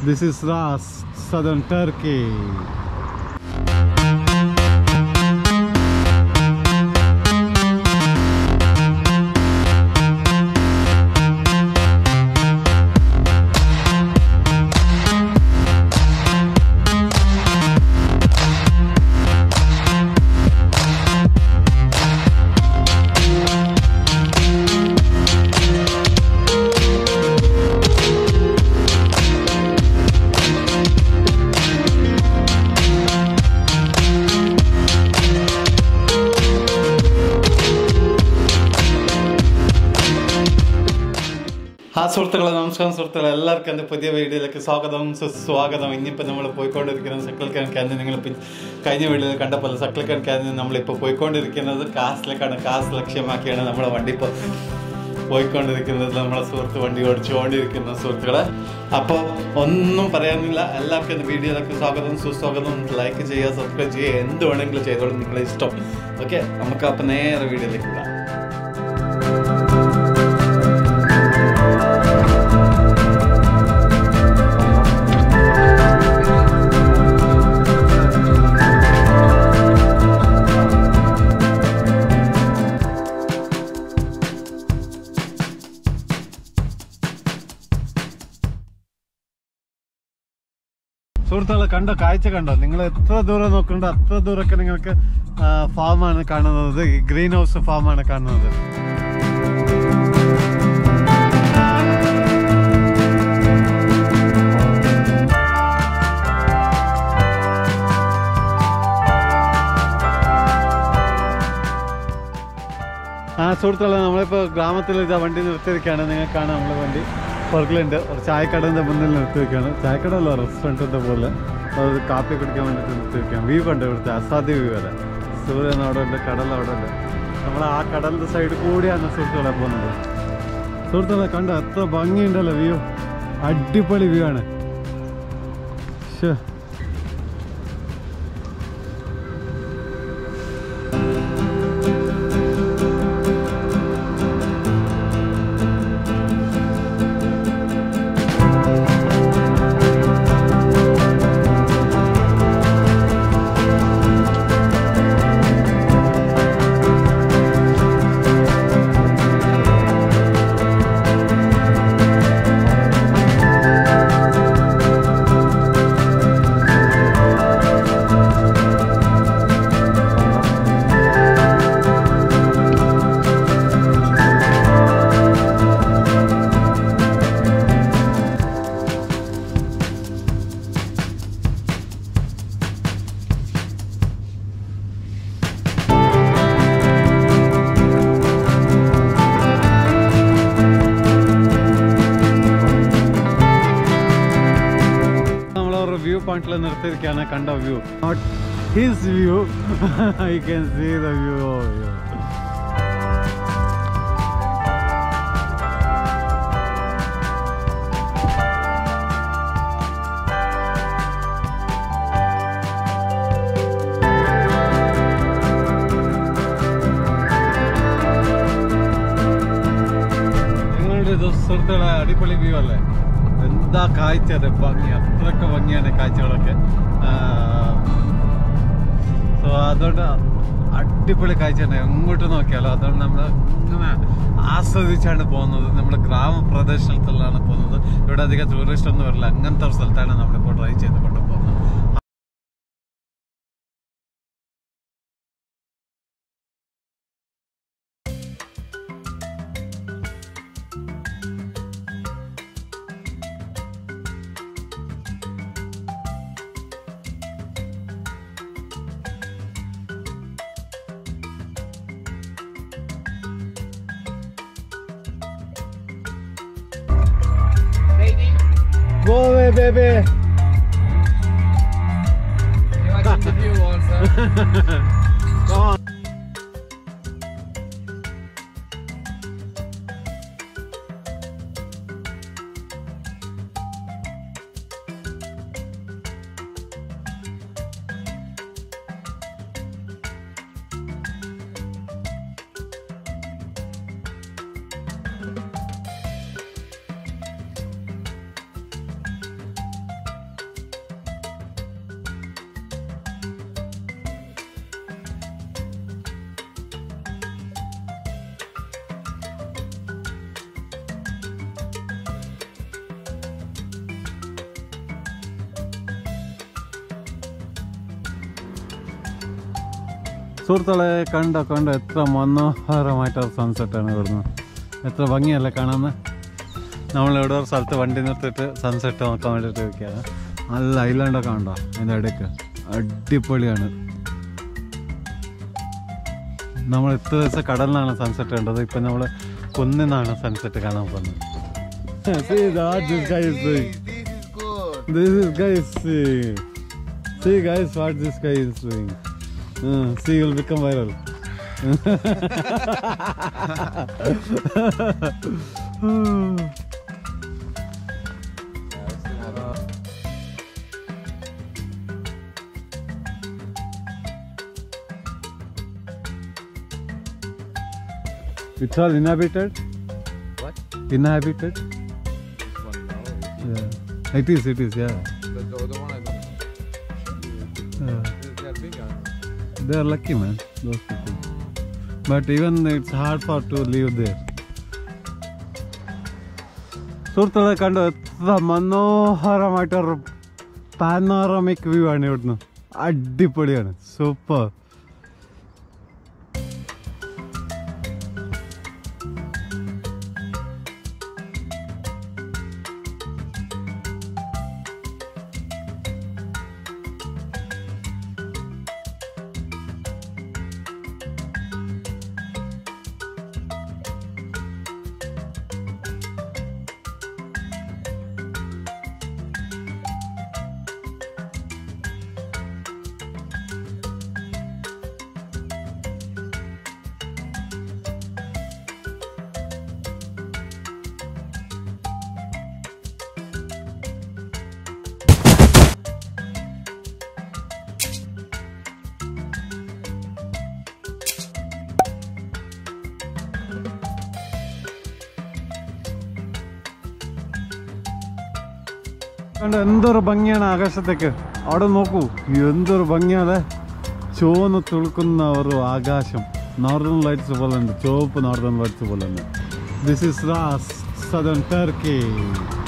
This is Ras, southern Turkey. ആ സുഹൃത്തുക്കളെ നമസ്കാരം സുഹൃത്തുക്കളെ എല്ലാവർക്കും എൻ്റെ പുതിയ വീഡിയോയിലേക്ക് സ്വാഗതം സുസ്വാഗതം ഇനിയിപ്പോൾ നമ്മൾ പോയിക്കൊണ്ടിരിക്കുന്ന സക്കിൾ കാൻ ക്യാൻറ്റീൻ നിങ്ങൾ പി- കഴിഞ്ഞ വീഡിയോയിൽ കണ്ടപ്പോൾ സക്കിൾ കാൻ ക്യാൻറ്റീൻ നമ്മളിപ്പോൾ പോയിക്കൊണ്ടിരിക്കുന്നത് കാസിലേക്കാണ് കാസ് ലക്ഷ്യമാക്കിയാണ് നമ്മുടെ വണ്ടി ഇപ്പോൾ പോയിക്കൊണ്ടിരിക്കുന്നത് നമ്മളെ സുഹൃത്ത് വണ്ടി ഓടിച്ചുകൊണ്ടിരിക്കുന്ന സുഹൃത്തുക്കളെ അപ്പോൾ ഒന്നും പറയാനില്ല എല്ലാവർക്കും എൻ്റെ വീഡിയോയിലേക്ക് സ്വാഗതം സുസ്വാഗതം ലൈക്ക് ചെയ്യുക സബ്സ്ക്രൈബ് ചെയ്യുക എന്ത് വേണമെങ്കിലും ചെയ്തോളും നിങ്ങളെ ഇഷ്ടം ഓക്കെ നമുക്ക് അപ്പോൾ നേരെ വീഡിയോയിലേക്ക് വിടാം സുഹൃത്തുക്കളെ കണ്ടോ കാഴ്ച കണ്ടോ നിങ്ങൾ എത്ര ദൂരം നോക്കണ്ടോ അത്ര ദൂരമൊക്കെ നിങ്ങൾക്ക് ഫാമാണ് കാണുന്നത് ഈ ഗ്രീൻ ഹൗസ് ഫാമാണ് കാണുന്നത് ആ സുഹൃത്തുക്കളെ നമ്മളിപ്പോൾ ഗ്രാമത്തിൽ ഇതാ വണ്ടി നിർത്തിയിരിക്കുകയാണ് നിങ്ങൾക്ക് കാണാം നമ്മളെ വണ്ടി പുറകിലുണ്ട് ഒരു ചായക്കടൻ്റെ മുന്നിൽ നിർത്തിവെക്കുകയാണ് ചായക്കട അല്ല റെസ്റ്റോറൻറ്റിൻ്റെ പോലെ അത് കാപ്പി കുടിക്കാൻ വേണ്ടിയിട്ട് നിർത്തിവെക്കുകയാണ് വ്യൂ കണ്ട് ഇവിടുത്തെ അസാധ്യ വ്യൂ വരെ സൂര്യൻ അവിടെ ഉണ്ട് കടൽ അവിടെ ഉണ്ട് നമ്മൾ ആ കടലിൻ്റെ സൈഡ് കൂടിയാണ് സുഹൃത്തുക്കളെ പോകുന്നത് സുഹൃത്തുക്കളെ കണ്ടോ എത്ര ഭംഗിയുണ്ടല്ലോ വ്യൂ അടിപൊളി വ്യൂ ആണ് ശ്ശേ. നമ്മളൊരു വ്യൂ പോയിന്റിൽ നിർത്തിയിരിക്കുകയാണ് കണ്ട view note his view I can see the view നിങ്ങളുടെ ഇത് സുഹൃത്തുക്കളെ അടിപൊളി വ്യൂ അല്ലേ എന്താ കാഴ്ച അത് ഭംഗി അത്രയൊക്കെ ഭംഗിയാണ് കാഴ്ചകളൊക്കെ സോ അതുകൊണ്ട് അടിപൊളി കാഴ്ചയാണ് എങ്ങോട്ട് നോക്കിയാലോ അതുകൊണ്ട് നമ്മൾ ഇങ്ങനെ ആസ്വദിച്ചാണ് പോകുന്നത് നമ്മുടെ ഗ്രാമപ്രദേശത്തിലാണ് പോകുന്നത് ഇവിടെ അധികം ടൂറിസ്റ്റ് ഒന്നും വരില്ല അങ്ങനത്തെ ഒരു സ്ഥലത്താണ് നമ്മളിപ്പോൾ ട്രൈ ചെയ്ത് കൊണ്ടുപോകുന്നത് Go away, baby. Come on. സുഹൃത്തുക്കളെ കണ്ട കണ്ട എത്ര മനോഹരമായിട്ടൊരു സൺസെറ്റാണ് ഇവിടുന്ന് എത്ര ഭംഗിയല്ലേ കാണാൻ നമ്മൾ എവിടെ ഒരു സ്ഥലത്ത് വണ്ടി നിർത്തിയിട്ട് സൺസെറ്റ് നോക്കാൻ വേണ്ടിയിട്ട് ഇരിക്കുകയാണ് നല്ല ഐലാൻഡൊക്കെ ഉണ്ടോ അതിൻ്റെ ഇടയ്ക്ക് അടിപൊളിയാണ് നമ്മൾ ഇത്ര ദിവസം കടലിനാണ് സൺസെറ്റ് കണ്ടത് ഇപ്പം നമ്മൾ കുന്നിന്നാണ് സൺസെറ്റ് കാണാൻ പോകുന്നത് See that this guy is doing. This is guy is seeing. See guys what this guy is doing. Uh, see you'll become viral. it's all inhabited? What? Inhabited? This one, no. it's- Yeah. It is, it is, yeah. The, the other one, I don't know. Uh, They- They're big, huh? they are lucky, man, those people. But even it's hard for to live there. സുഹൃത്തുക്കളെ കണ്ടു എത്ര മനോഹരമായിട്ടൊരു panoramic view ആണ് ഇവിടുന്ന് അടിപൊളിയാണ് super കണ്ട എന്തൊരു ഭംഗിയാണ് ആകാശത്തേക്ക് അവിടെ നോക്കൂ എന്തൊരു ഭംഗിയാണ് ചുവന്ന് തുളുക്കുന്ന ഒരു ആകാശം നോർത്തേൺ ലൈറ്റ്സ് പോലെ ഉണ്ട് ചുവപ്പ് നോർത്തേൺ ലൈറ്റ്സ് പോലെ ഉണ്ട് ദിസ് ഇസ് റാസ് സദൺ ടർക്കി